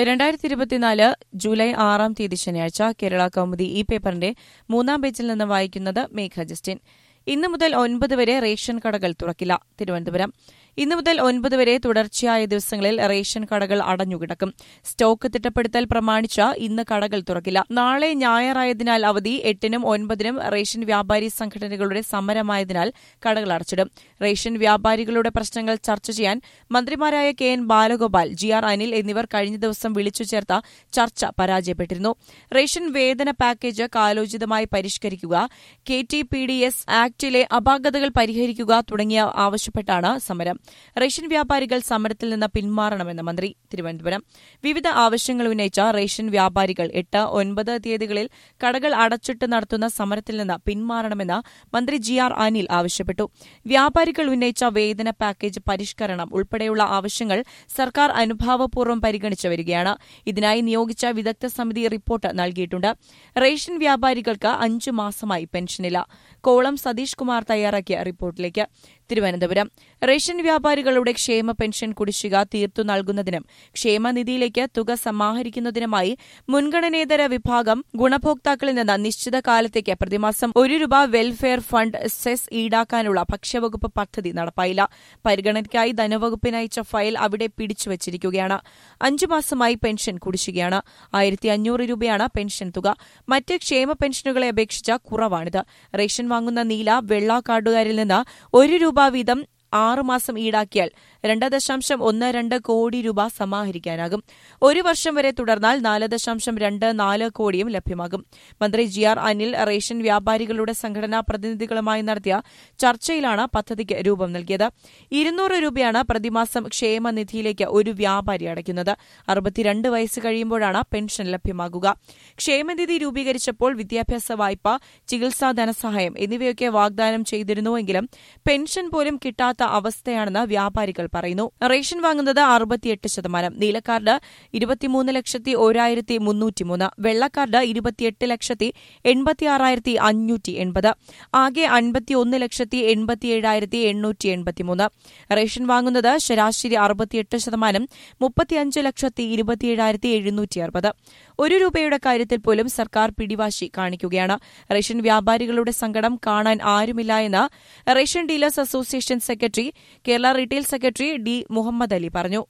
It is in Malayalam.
രണ്ടായിരത്തി ഇരുപത്തിനാല് ജൂലൈ ആറാം തീയതി ശനിയാഴ്ച കേരള കൗമുദി ഈ പേപ്പറിന്റെ മൂന്നാം പേജിൽ നിന്ന് വായിക്കുന്നത് മേഘ ജസ്റ്റിൻ ഇന്നു മുതൽ ഒൻപത് വരെ റേഷൻ കടകൾ തുറക്കില്ല തിരുവനന്തപുരം ഇന്നു മുതൽ ഒൻപത് വരെ തുടർച്ചയായ ദിവസങ്ങളിൽ റേഷൻ കടകൾ അടഞ്ഞുകിടക്കും സ്റ്റോക്ക് തിട്ടപ്പെടുത്തൽ പ്രമാണിച്ച് ഇന്ന് കടകൾ തുറക്കില്ല നാളെ ഞായറായതിനാൽ അവധി എട്ടിനും ഒൻപതിനും റേഷൻ വ്യാപാരി സംഘടനകളുടെ സമരമായതിനാൽ കടകൾ അടച്ചിടും റേഷൻ വ്യാപാരികളുടെ പ്രശ്നങ്ങൾ ചർച്ച ചെയ്യാൻ മന്ത്രിമാരായ K N Balagopal G R Anil എന്നിവർ കഴിഞ്ഞ ദിവസം വിളിച്ചു ചേർത്ത ചർച്ച പരാജയപ്പെട്ടിരുന്നു റേഷൻ വേതന പാക്കേജ് കാലോചിതമായി പരിഷ്കരിക്കുക K T P D S ആക്ടിലെ അപാകതകൾ പരിഹരിക്കുക തുടങ്ങിയ ആവശ്യപ്പെട്ടാണ് സമരം റേഷൻ വ്യാപാരികൾ സമരത്തിൽ നിന്ന് പിന്മാറണമെന്ന് മന്ത്രി തിരുവനന്തപുരം വിവിധ ആവശ്യങ്ങൾ ഉന്നയിച്ച റേഷൻ വ്യാപാരികൾ എട്ട് ഒൻപത് തീയതികളിൽ കടകൾ അടച്ചിട്ട് നടത്തുന്ന സമരത്തിൽ നിന്ന് പിന്മാറണമെന്ന് മന്ത്രി ജി ആർ അനിൽ ആവശ്യപ്പെട്ടു വ്യാപാരികൾ ഉന്നയിച്ച വേതന പാക്കേജ് പരിഷ്കരണം ഉൾപ്പെടെയുള്ള ആവശ്യങ്ങൾ സർക്കാർ അനുഭാവപൂർവ്വം പരിഗണിച്ചു വരികയാണ് ഇതിനായി നിയോഗിച്ച വിദഗ്ധ സമിതി റിപ്പോർട്ട് നൽകിയിട്ടുണ്ട് റേഷൻ വ്യാപാരികൾക്ക് അഞ്ചു മാസമായി പെൻഷനില്ല കോളം സതീഷ് കുമാർ തയ്യാറാക്കിയ റിപ്പോർട്ടിലേക്ക് തിരുവനന്തപുരം റേഷൻ വ്യാപാരികളുടെ ക്ഷേമ പെൻഷൻ കുടിശ്ശിക തീർത്തു നൽകുന്നതിനും ക്ഷേമനിധിയിലേക്ക് തുക സമാഹരിക്കുന്നതിനുമായി മുൻഗണനേതര വിഭാഗം ഗുണഭോക്താക്കളിൽ നിന്ന് നിശ്ചിത കാലത്തേക്ക് പ്രതിമാസം ഒരു രൂപ വെൽഫെയർ ഫണ്ട് സെസ് ഈടാക്കാനുള്ള ഭക്ഷ്യവകുപ്പ് പദ്ധതി നടപ്പായില്ല പരിഗണനയ്ക്കായി ധനവകുപ്പിന് അയച്ച ഫയൽ അവിടെ പിടിച്ചുവച്ചിരിക്കുകയാണ് അഞ്ചു മാസമായി പെൻഷൻ കുടിശ്ശികയാണ് ആയിരത്തി അഞ്ഞൂറ് രൂപയാണ് പെൻഷൻ തുക മറ്റ് ക്ഷേമ പെൻഷനുകളെ അപേക്ഷിച്ച് കുറവാണിത് റേഷൻ വാങ്ങുന്ന നീല വെള്ള കാർഡുകാരിൽ നിന്ന് ഒരു രൂപ വീതം ആറുമാസം ഈടാക്കിയാൽ രണ്ട് ദശാംശം ഒന്ന് രണ്ട് കോടി രൂപ സമാഹരിക്കാനാകും ഒരു വർഷം വരെ തുടർന്നാൽ നാല് ദശാംശം രണ്ട് നാല് കോടിയും ലഭ്യമാകും മന്ത്രി ജി ആർ അനിൽ റേഷൻ വ്യാപാരികളുടെ സംഘടനാ പ്രതിനിധികളുമായി നടത്തിയ ചർച്ചയിലാണ് പദ്ധതിക്ക് രൂപം നൽകിയത് ഇരുന്നൂറ് രൂപയാണ് പ്രതിമാസം ക്ഷേമനിധിയിലേക്ക് ഒരു വ്യാപാരി അടയ്ക്കുന്നത് അറുപത്തിരണ്ട് വയസ്സ് കഴിയുമ്പോഴാണ് പെൻഷൻ ലഭ്യമാകുക ക്ഷേമനിധി രൂപീകരിച്ചപ്പോൾ വിദ്യാഭ്യാസ വായ്പ ചികിത്സാ ധനസഹായം എന്നിവയൊക്കെ വാഗ്ദാനം ചെയ്തിരുന്നുവെങ്കിലും പെൻഷൻ പോലും കിട്ടാത്ത അവസ്ഥയാണെന്ന് വ്യാപാരികൾ പറയുന്നു റേഷൻ വാങ്ങുന്നത് അറുപത്തിയെട്ട് ശതമാനം നീലക്കാർഡ് ഇരുപത്തിമൂന്ന് ലക്ഷത്തി ഒരായിരത്തി മുന്നൂറ്റിമൂന്ന് വെള്ളക്കാർഡ് ഇരുപത്തിയെട്ട് ലക്ഷത്തി എൺപത്തിയാറായിരത്തി അഞ്ഞൂറ്റി എൺപത് ആകെ അൻപത്തിയൊന്ന് ലക്ഷത്തി എൺപത്തിയേഴായിരത്തി എണ്ണൂറ്റി എൺപത്തിമൂന്ന് റേഷൻ വാങ്ങുന്നത് ശരാശരി അറുപത്തിയെട്ട് ശതമാനം മുപ്പത്തിയഞ്ച് ലക്ഷത്തി ഇരുപത്തിയേഴായിരത്തി എഴുന്നൂറ്റി അറുപത് ഒരു രൂപയുടെ കാര്യത്തിൽ പോലും സർക്കാർ പിടിവാശി കാണിക്കുകയാണ് റേഷൻ വ്യാപാരികളുടെ സങ്കടം കാണാൻ ആരുമില്ല എന്ന് ration dealers association secretary Kerala retail secretary D Muhammad Ali പറഞ്ഞു